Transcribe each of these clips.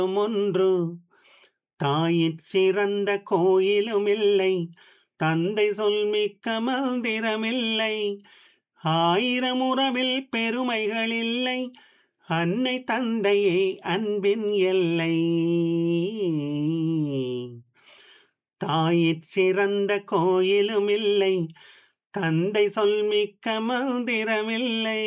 ஒன்று தாயிற் சிறந்த கோயிலும் இல்லை தந்தை சொல் மிக்க மந்திரமில்லை ஆயிரம் உறவில் பெருமைகள் இல்லை அன்னை தந்தையே அன்பின் எல்லை தாயிற் சிறந்த கோயிலும் இல்லை தந்தை சொல் மிக்க மந்திரமில்லை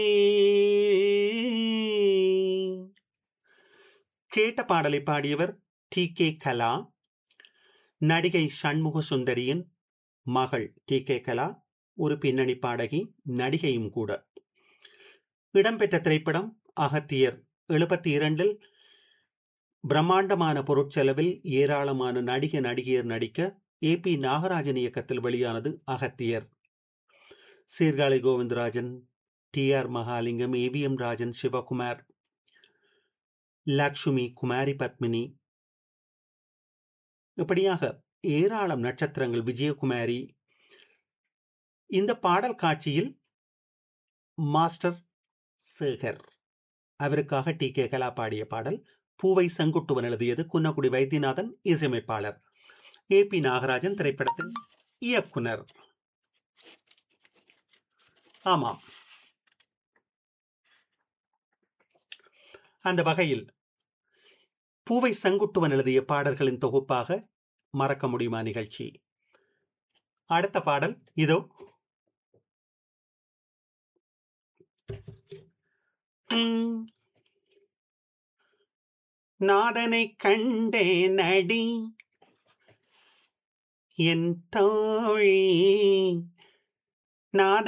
கேட்ட பாடலை பாடியவர் டி கே கலா நடிகை சண்முக சுந்தரியின் மகள் டி கே கலா ஒரு பின்னணி பாடகி நடிகையும் கூட இடம்பெற்ற திரைப்படம் அகத்தியர் எழுபத்தி இரண்டில் பிரம்மாண்டமான பொருட்செலவில் ஏராளமான நடிக நடிகையர் நடிக்க ஏ பி நாகராஜன் இயக்கத்தில் வெளியானது Agathiyar Sirkazhi Govindarajan T R Mahalingam A V M Rajan Sivakumar Lakshmi Kumari Padmini இப்படியாக ஏராளம் நட்சத்திரங்கள் விஜயகுமாரி இந்த பாடல் காட்சியில் மாஸ்டர் சேகர் அவருக்காக டி கே கலா பாடிய பாடல் பூவை செங்குட்டுவன் எழுதியது குன்னக்குடி வைத்தியநாதன் இசையமைப்பாளர் ஏ பி நாகராஜன் திரைப்படத்தின் இயக்குனர் ஆமாம் அந்த வகையில் பூவை செங்குட்டுவன் எழுதிய பாடல்களின் தொகுப்பாக மறக்க முடியுமா நிகழ்ச்சி அடுத்த பாடல் இதோ நாதனை கண்டே நடி என் தோழி நாத